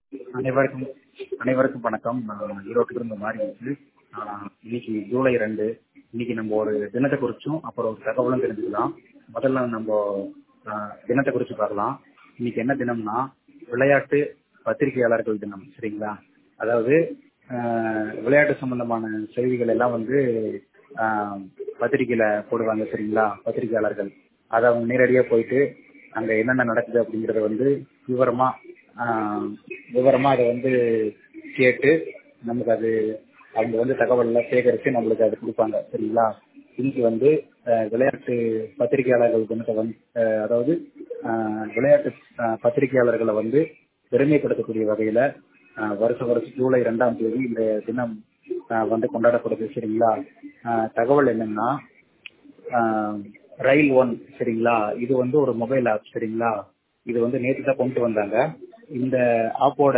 அனைவருக்கும் அனைவருக்கும் வணக்கம் நான் ஈரோட்டிலிருந்து மாறி இருக்கு இன்னைக்கு ஜூலை ரெண்டு இன்னைக்கு நம்ம ஒரு தினத்தை குறிச்சும் அப்புறம் ஒரு தகவலும் தெரிஞ்சுக்கலாம் முதல்ல நம்ம ஆஹ், தினத்தை குறிச்சு பார்க்கலாம் இன்னைக்கு என்ன தினம்னா விளையாட்டு பத்திரிகையாளர்கள் தினம் சரிங்களா அதாவது ஆஹ், விளையாட்டு சம்பந்தமான செய்திகள் எல்லாம் வந்து ஆஹ், பத்திரிகையில போடுவாங்க சரிங்களா பத்திரிகையாளர்கள் அதை அவங்க நேரடியா போயிட்டு அங்க என்னென்ன நடக்குது அப்படிங்கறத வந்து விவரமா ஆஹ், விவரமா அதை வந்து கேட்டு நமக்கு அது அவங்க வந்து தகவல் எல்லாம் சேகரித்து நம்மளுக்கு அது கொடுப்பாங்க சரிங்களா இன்னைக்கு வந்து அஹ், விளையாட்டு பத்திரிகையாளர்கள் தினத்தை வந்து அஹ், அதாவது அஹ், விளையாட்டு அஹ், பத்திரிகையாளர்களை வந்து பெருமைப்படுத்தக்கூடிய வகையில அஹ், வருஷ வருஷம் ஜூலை ரெண்டாம் தேதி இந்த தினம் அஹ், வந்து கொண்டாடப்படுது சரிங்களா அஹ், தகவல் என்னன்னா ஆஹ் ரயில் ஒன் சரிங்களா இது வந்து ஒரு மொபைல் ஆப் சரிங்களா இது வந்து நேற்று தான் கொண்டு வந்தாங்க இந்த ஆப்போட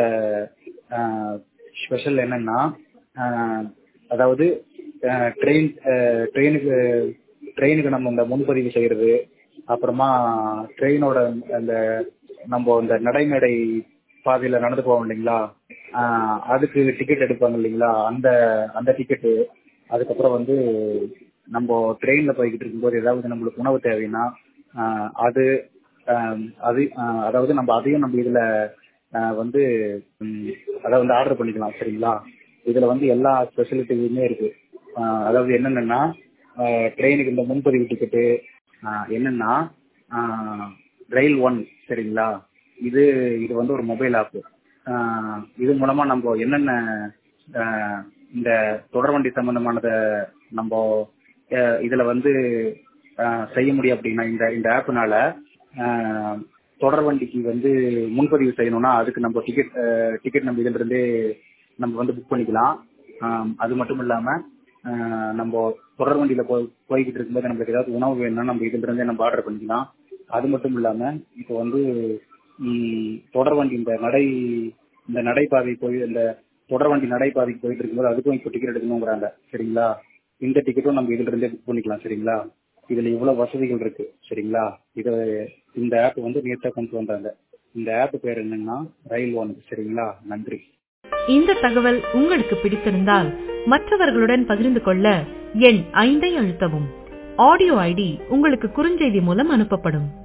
ஸ்பெஷல் என்னன்னா ஆஹ் அதாவது ட்ரெயின் ட்ரெயினுக்கு ட்ரெயினுக்கு நம்ம இந்த முன்பதிவு செய்யறது அப்புறமா ட்ரெயினோட அந்த நம்ம இந்த நடைமேடை பாதையில நடந்து போவோம் இல்லைங்களா ஆஹ் அதுக்கு டிக்கெட் எடுப்பாங்க இல்லைங்களா அந்த அந்த டிக்கெட்டு அதுக்கப்புறம் வந்து நம்ம ட்ரெயின்ல போய்கிட்டு இருக்கும்போது ஏதாவது நம்மளுக்கு உணவு தேவைன்னா ஆஹ் அது ஆஹ் அது ஆஹ் அதாவது நம்ம அதையும் நம்ம இதுல ஆஹ் வந்து ம், அதாவது வந்து ஆர்டர் பண்ணிக்கலாம் சரிங்களா இதுல வந்து எல்லா ஸ்பெசிலிட்டிஸுமே இருக்கு ஆஹ் அதாவது என்னென்னா ட்ரெயினுக்கு இந்த முன்பதிவு டிக்கெட்டு என்னன்னா ஆஹ் ரயில் ஒன் சரிங்களா இது இது வந்து ஒரு மொபைல் ஆப் இது மூலமா நம்ம என்னென்ன ஆஹ் இந்த தொடர்வண்டி சம்பந்தமானத நம்ம அஹ் இதுல வந்து ஆஹ் செய்ய முடியும் அப்படின்னா இந்த இந்த ஆப்னால தொடர்வண்டிக்கு வந்து முன்பதிவு செய்யணும்னா அதுக்கு நம்ம டிக்கெட் டிக்கெட் நம்ம இதுல இருந்தே நம்ம வந்து புக் பண்ணிக்கலாம் ஆஹ் அது மட்டும் இல்லாம ஆஹ் நம்ம தொடர்வண்டியில போய் போய்கிட்டு இருக்கும்போது நம்மளுக்கு ஏதாவது உணவு வேணும்னா நம்ம இதுல இருந்தே நம்ம ஆர்டர் பண்ணிக்கலாம் அது மட்டும் இல்லாம இப்போ வந்து ம், தொடர்வண்டி இந்த நடை இந்த நடைபாதை போய் இந்த தொடர்வண்டி நடைபாதைக்கு போயிட்டு இருக்கும்போது அதுக்கும் இப்போ டிக்கெட் எடுக்கணுங்கிறாங்க சரிங்களா இந்த டிக்கெட்டும் நம்ம இதுல இருந்தே புக் பண்ணிக்கலாம் சரிங்களா இதுல இவ்வளவு வசதிகள் இருக்கு சரிங்களா இது இந்த ஆப் வந்து நேற்றா கொண்டு வந்தாங்க இந்த ஆப் பேர் என்னன்னா ரயில் ஒன் சரிங்களா நன்றி இந்த தகவல் உங்களுக்கு பிடித்திருந்தால் மற்றவர்களுடன் பகிர்ந்து கொள்ள எண் ஐந்தை அழுத்தவும் ஆடியோ ஐடி உங்களுக்கு குறுஞ்செய்தி மூலம் அனுப்பப்படும்